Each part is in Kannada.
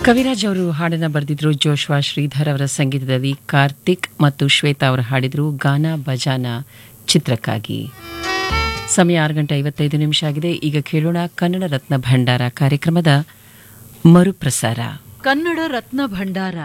ಕವಿರಾಜ್ ಅವರು ಹಾಡನ್ನ ಬರೆದಿದ್ರು ಜೋಶ್ವಾ ಶ್ರೀಧರ್ ಅವರ ಸಂಗೀತದಲ್ಲಿ ಕಾರ್ತಿಕ್ ಮತ್ತು ಶ್ವೇತಾ ಅವರು ಹಾಡಿದ್ರು ಗಾನ ಬಜಾನ ಚಿತ್ರಕ್ಕಾಗಿ ಸಮಯ ಆರು ಗಂಟೆ ಐವತ್ತೈದು ನಿಮಿಷ ಆಗಿದೆ ಈಗ ಕೇಳೋಣ ಕನ್ನಡ ರತ್ನ ಭಂಡಾರ ಕಾರ್ಯಕ್ರಮದ ಮರುಪ್ರಸಾರ ಕನ್ನಡ ರತ್ನ ಭಂಡಾರ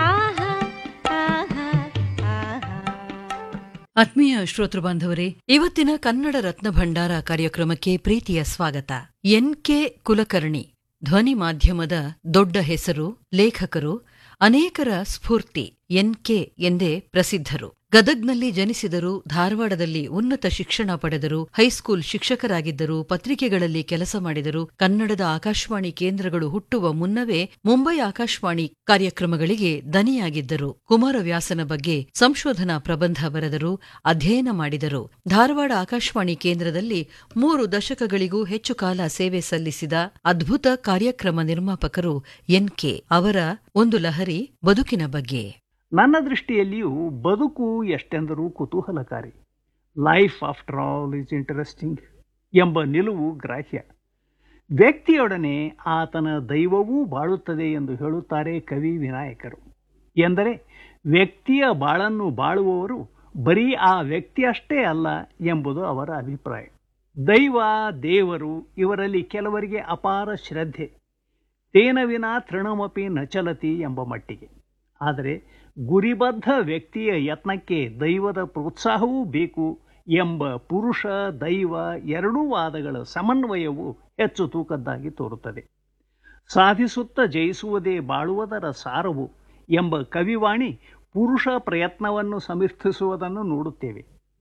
ಆತ್ಮೀಯ ಶ್ರೋತೃ ಬಾಂಧವರೇ ಇವತ್ತಿನ ಕನ್ನಡ ರತ್ನ ಭಂಡಾರ ಕಾರ್ಯಕ್ರಮಕ್ಕೆ ಪ್ರೀತಿಯ ಸ್ವಾಗತ ಎನ್ ಕೆ ಕುಲಕರ್ಣಿ ಧ್ವನಿ ಮಾಧ್ಯಮದ ದೊಡ್ಡ ಹೆಸರು ಲೇಖಕರು ಅನೇಕರ ಸ್ಫೂರ್ತಿ ಎನ್ ಕೆ ಎಂದೇ ಪ್ರಸಿದ್ಧರು ಗದಗ್ನಲ್ಲಿ ಜನಿಸಿದರು ಧಾರವಾಡದಲ್ಲಿ ಉನ್ನತ ಶಿಕ್ಷಣ ಪಡೆದರು ಹೈಸ್ಕೂಲ್ ಶಿಕ್ಷಕರಾಗಿದ್ದರು ಪತ್ರಿಕೆಗಳಲ್ಲಿ ಕೆಲಸ ಮಾಡಿದರು ಕನ್ನಡದ ಆಕಾಶವಾಣಿ ಕೇಂದ್ರಗಳು ಹುಟ್ಟುವ ಮುನ್ನವೇ ಮುಂಬೈ ಆಕಾಶವಾಣಿ ಕಾರ್ಯಕ್ರಮಗಳಿಗೆ ದನಿಯಾಗಿದ್ದರು ಕುಮಾರವ್ಯಾಸನ ಬಗ್ಗೆ ಸಂಶೋಧನಾ ಪ್ರಬಂಧ ಬರೆದರು ಅಧ್ಯಯನ ಮಾಡಿದರು ಧಾರವಾಡ ಆಕಾಶವಾಣಿ ಕೇಂದ್ರದಲ್ಲಿ ಮೂರು ದಶಕಗಳಿಗೂ ಹೆಚ್ಚು ಕಾಲ ಸೇವೆ ಸಲ್ಲಿಸಿದ ಅದ್ಭುತ ಕಾರ್ಯಕ್ರಮ ನಿರ್ಮಾಪಕರು ಎನ್ಕೆ ಅವರ ಒಂದು ಲಹರಿ ಬದುಕಿನ ಬಗ್ಗೆ ನನ್ನ ದೃಷ್ಟಿಯಲ್ಲಿಯೂ ಬದುಕು ಎಷ್ಟೆಂದರೂ ಕುತೂಹಲಕಾರಿ life after all is interesting ಎಂಬ ನಿಲುವು ಗ್ರಾಹ್ಯ ವ್ಯಕ್ತಿಯೊಡನೆ ಆತನ ದೈವವೂ ಬಾಳುತ್ತದೆ ಎಂದು ಹೇಳುತ್ತಾರೆ ಕವಿ ವಿನಾಯಕರು ಎಂದರೆ ವ್ಯಕ್ತಿಯ ಬಾಳನ್ನು ಬಾಳುವವರು ಬರೀ ಆ ವ್ಯಕ್ತಿಯಷ್ಟೇ ಅಲ್ಲ ಎಂಬುದು ಅವರ ಅಭಿಪ್ರಾಯ ದೈವ ದೇವರು ಇವರಲ್ಲಿ ಕೆಲವರಿಗೆ ಅಪಾರ ಶ್ರದ್ಧೆ ತೇನ ವಿನ ತೃಣಮಪಿ ನಚಲತಿ ಎಂಬ ಮಟ್ಟಿಗೆ ಆದರೆ ಗುರಿಬದ್ಧ ವ್ಯಕ್ತಿಯ ಯತ್ನಕ್ಕೆ ದೈವದ ಪ್ರೋತ್ಸಾಹವೂ ಬೇಕು ಎಂಬ ಪುರುಷ ದೈವ ಎರಡೂ ವಾದಗಳ ಸಮನ್ವಯವು ಹೆಚ್ಚು ತೂಕದ್ದಾಗಿ ತೋರುತ್ತದೆ ಸಾಧಿಸುತ್ತ ಜಯಿಸುವುದೇ ಬಾಳುವುದರ ಸಾರವು ಎಂಬ ಕವಿವಾಣಿ ಪುರುಷ ಪ್ರಯತ್ನವನ್ನು ಸಮರ್ಥಿಸುವುದನ್ನು ನೋಡುತ್ತೇವೆ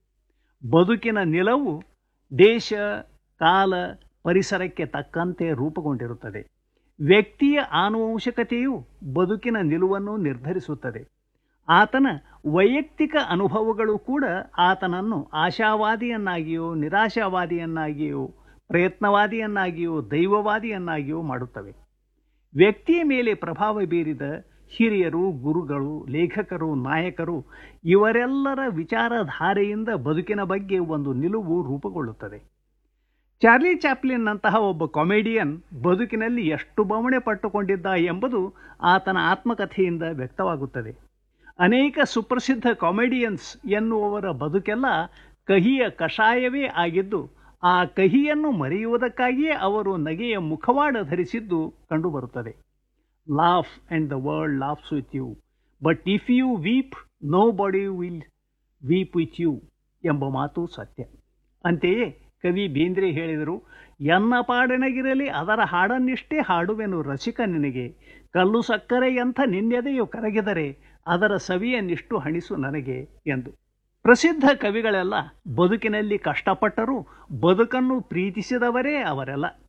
ಬದುಕಿನ ನಿಲವು ದೇಶ ಕಾಲ ಪರಿಸರಕ್ಕೆ ತಕ್ಕಂತೆ ರೂಪುಗೊಂಡಿರುತ್ತದೆ ವ್ಯಕ್ತಿಯ ಆನುವಂಶಿಕತೆಯು ಬದುಕಿನ ನಿಲುವನ್ನು ನಿರ್ಧರಿಸುತ್ತದೆ ಆತನ ವೈಯಕ್ತಿಕ ಅನುಭವಗಳು ಕೂಡ ಆತನನ್ನು ಆಶಾವಾದಿಯನ್ನಾಗಿಯೋ ನಿರಾಶಾವಾದಿಯನ್ನಾಗಿಯೋ ಪ್ರಯತ್ನವಾದಿಯನ್ನಾಗಿಯೋ ದೈವವಾದಿಯನ್ನಾಗಿಯೋ ಮಾಡುತ್ತವೆ ವ್ಯಕ್ತಿಯ ಮೇಲೆ ಪ್ರಭಾವ ಬೀರಿದ ಹಿರಿಯರು ಗುರುಗಳು ಲೇಖಕರು ನಾಯಕರು ಇವರೆಲ್ಲರ ವಿಚಾರಧಾರೆಯಿಂದ ಬದುಕಿನ ಬಗ್ಗೆ ಒಂದು ನಿಲುವು ರೂಪುಗೊಳ್ಳುತ್ತದೆ ಚಾರ್ಲಿ ಚಾಪ್ಲಿನ್ನಂತಹ ಒಬ್ಬ ಕಾಮಿಡಿಯನ್ ಬದುಕಿನಲ್ಲಿ ಎಷ್ಟು ಬವಣೆ ಪಟ್ಟುಕೊಂಡಿದ್ದ ಎಂಬುದು ಆತನ ಆತ್ಮಕಥೆಯಿಂದ ವ್ಯಕ್ತವಾಗುತ್ತದೆ ಅನೇಕ ಸುಪ್ರಸಿದ್ಧ ಕಾಮಿಡಿಯನ್ಸ್ ಎನ್ನುವವರ ಬದುಕೆಲ್ಲ ಕಹಿಯ ಕಷಾಯವೇ ಆಗಿದ್ದು ಆ ಕಹಿಯನ್ನು ಮರೆಯುವುದಕ್ಕಾಗಿಯೇ ಅವರು ನಗೆಯ ಮುಖವಾಡ ಧರಿಸಿದ್ದು ಕಂಡುಬರುತ್ತದೆ laugh and the world laughs with you but if you weep nobody will weep with you ಎಂಬ ಮಾತು ಸತ್ಯ ಅಂತೆಯೇ ಕವಿ ಬೇಂದ್ರೆ ಹೇಳಿದರು ಎನ್ನ ಪಾಡನಗಿರಲಿ ಅದರ ಹಾಡನ್ನಿಷ್ಟೇ ಹಾಡುವೆನು ರಸಿಕ ನಿನಗೆ ಕಲ್ಲು ಸಕ್ಕರೆಯಂಥ ನಿನ್ನೆದೆಯು ಕರಗಿದರೆ ಅದರ ಸವಿಯನ್ನಿಷ್ಟು ಹಣಿಸು ನನಗೆ ಎಂದು ಪ್ರಸಿದ್ಧ ಕವಿಗಳೆಲ್ಲ ಬದುಕಿನಲ್ಲಿ ಕಷ್ಟಪಟ್ಟರೂ ಬದುಕನ್ನು ಪ್ರೀತಿಸಿದವರೇ ಅವರೆಲ್ಲ